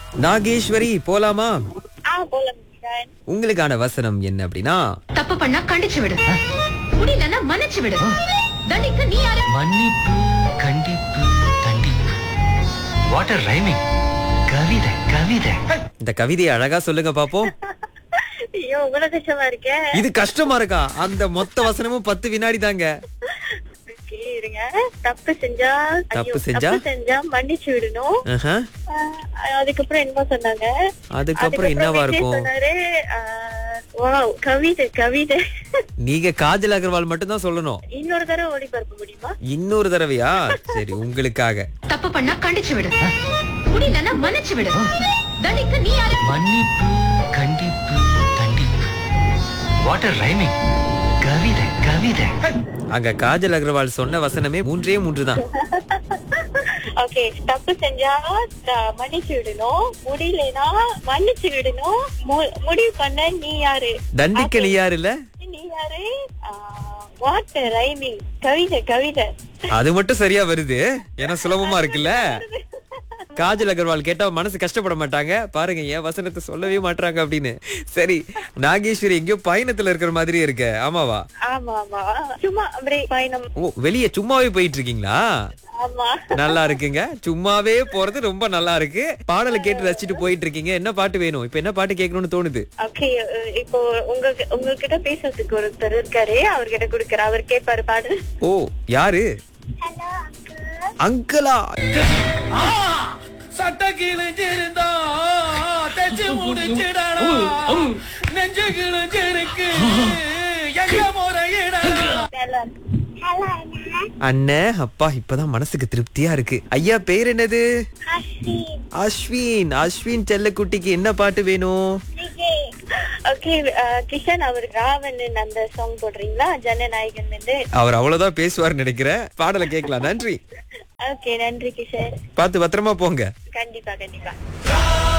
நாகேஸ்வரி போலாமா ஆ போலாம் கிஷன் உங்களுக்கான வசனம் என்ன அப்படின்னா தப்பு பண்ணா கண்டிச்சு விடு முடியலன்னா மன்னிச்சு விடு தண்டிக்க நீ யாரு மன்னிப்பு கண்டிப்பு தண்டிப்பு வாட்டர் ரைமிங் கவிதை கவிதை இந்த கவிதையை அழகா சொல்லுங்க பாப்போம் ஐயோ இவ்வளவு கஷ்டமா இருக்கே இது கஷ்டமா இருக்கா அந்த மொத்த வசனமும் பத்து வினாடி தாங்க Okay, இருங்க தப்பு செஞ்சா தப்பு ஐயோ, செஞ்சா? தப்பு செஞ்சா மன்னிச்சு விடணும் ஆஹா. ஆஹ், அதுக்கப்புறம் என்ன சொன்னாங்க அதுக்கப்புறம் என்னவா விஜய் இருக்கும் சொன்னாரு ஆஹ், wow, கவிதை கவிதை நீங்க காஜல் அகர்வால் மட்டும் தான் சொல்லணும் இன்னொரு தடவை ஒளிபரப்ப முடியுமா இன்னொரு தடவையா சரி உங்களுக்காக தப்பு பண்ணா கண்டிச்சு விடு முடியலன்னா மன்னிச்சு விடு தண்டிக்க நீ யாரு மன்னிப்பு கண்டிப்பு தண்டிப்பு வாட்டர் ரைமிங் கவிதை கவிதை அங்க காஜல் அகர்வால் சொன்ன வசனமே மூன்றே மூன்று தான் ஓகே தப்பு செஞ்சா த- மன்னிச்சு விடணும் முடியலனா மன்னிச்சு விடணும் மு- முடிவு பண்ண நீ யாரு தண்டிக்க நீ யாரு இல்ல நீ யாரு வாட் ரைமிங் கவிதை கவிதை அது மட்டும் சரியா வருது ஏன்னா சுலபமா இருக்குல்ல காஜல் அகர்வால் கேட்டா மனசு கஷ்டப்பட மாட்டாங்க பாருங்க ஏன் வசனத்தை சொல்லவே மாட்டாங்க அப்படின்னு சரி நாகேஸ்வரி எங்கேயோ பயணத்துல இருக்கிற மாதிரி இருக்க ஆமாவா ஆமா ஆமா சும்மா அப்படியே பயணம் ஓ வெளியே சும்மாவே போயிட்டு இருக்கீங்களா ஆமா நல்லா இருக்குங்க சும்மாவே போறது ரொம்ப நல்லா இருக்கு பாடலை கேட்டு ரசிச்சுட்டு போயிட்டு இருக்கீங்க என்ன பாட்டு வேணும் இப்ப என்ன பாட்டு கேட்கணும்னு தோணுது ஓகே இப்போ உங்க உங்ககிட்ட பேசுறதுக்கு ஒருத்தர் இருக்காரு அவர்கிட்ட குடுக்கற அவர் கேட்பாரு பாடு ஓ யாரு அங்கிளா சட்ட கிழிஞ்சிருந்தா தைச்சு முடிச்சிடடா நெஞ்சு கிழிஞ்சிருக்கு எங்க முறையிடலாம் அண்ணன் அப்பா இப்பதான் மனசுக்கு திருப்தியா இருக்கு ஐயா பேர் என்னது அஸ்வின் அஸ்வின் செல்லக்குட்டிக்கு என்ன பாட்டு வேணும் ஓகே கிஷன் அவர் ராவணன் அந்த சாங் போடுறீங்களா ஜனநாயகன் வந்து அவர் அவ்வளவுதான் பேசுவார் நினைக்கிறேன் பாடலை கேட்கலாம் நன்றி ஓகே நன்றி கிஷன் பார்த்து பத்திரமா போங்க கண்டிப்பா கண்டிப்பா